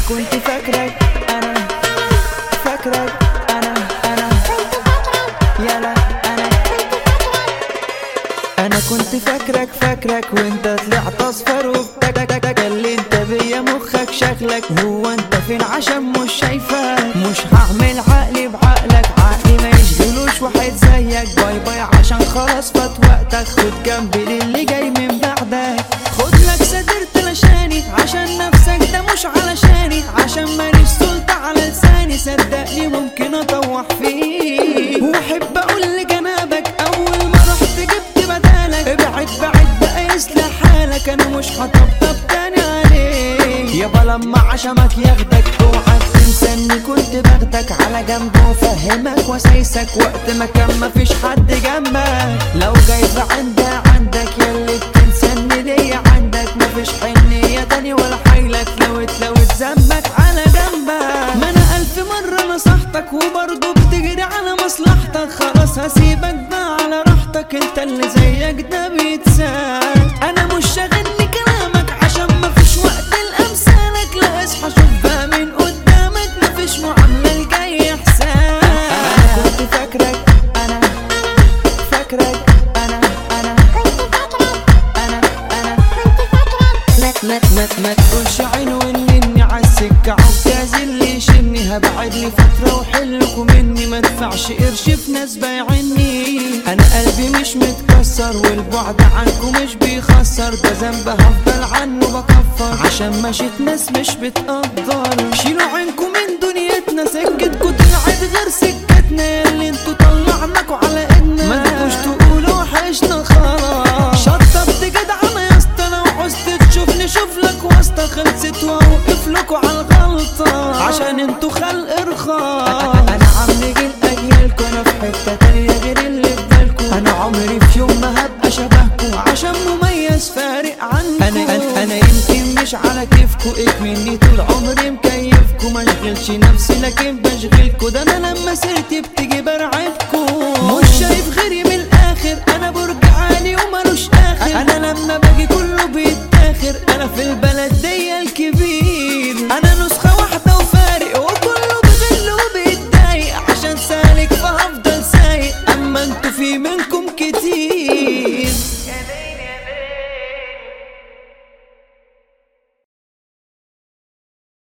كنت فاكرك انا فاكرك انا انا يلا انا انا كنت فاكرك فاكرك وانت طلعت اصفر وبتك اللي انت بيا مخك شكلك هو انت فين عشان مش شايفك مش هعمل عقلي بعقلك عقلي ما يشغلوش واحد زيك باي باي عشان خلاص فات وقتك خد جنبي للي جاي من بعدك خد لك سدرت لشاني عشان نفسك ده مش علشاني عشان ماليش سلطة على لساني صدقني ممكن اطوح فيه واحب اقول لجنابك اول ما رحت جبت بدالك ابعد بعد بقى يصلح حالك انا مش هطبطب تاني عليك يابا لما عشمك ياخدك اوعى تنسى اني كنت باخدك على جنب وافهمك واسايسك وقت ما كان مفيش حد جنبك لو جايب عندي عندك ياللي بتنسى ان ليا عندك مفيش حنية تاني ولا حيلك لو اتلوت ذنبك على جنبك ما انا الف مرة نصحتك وبرضه بتجري على مصلحتك خلاص هسيبك بقى على راحتك انت اللي زيك ده بيتسال انا مش شاغلني كلامك عشان مفيش وقت لامثالك لا اصحى شوف بقى من قدامك مفيش معاملة الجاي احسان انا كنت فاكرك انا فاكرك انا انا انا انا ما ما ما ما تقولش عنوان مني عالسكة عكاز اللي يشني هبعد لي فترة وحلكوا مني ما ادفعش قرش في ناس بايعني انا قلبي مش متكسر والبعد عنكم مش بيخسر ده ذنب هفضل عنه بكفر عشان مشيت ناس مش بتقدر شيلوا عنكم من دنيتنا سكتكوا طلعت غير سكتنا اللي انتوا طلعناكوا على ايدنا ما تبقوش تقولوا وحشنا خلاص شطبت جدع يا اسطى لو عوزت تشوفني شوف لك واسطة خلصت واوقف لكوا على الغلطة عشان انتوا خلق رخاص انا عم جيل اجيالكوا انا في حتة تانية غير اللي في بالكوا انا عمري في يوم ما هبقى شبهكوا عشان مميز فارق عنكوا انا انا, أنا يمكن مش على كيفكوا اكمني طول عمري مكيفكوا ما اشغلش نفسي لكن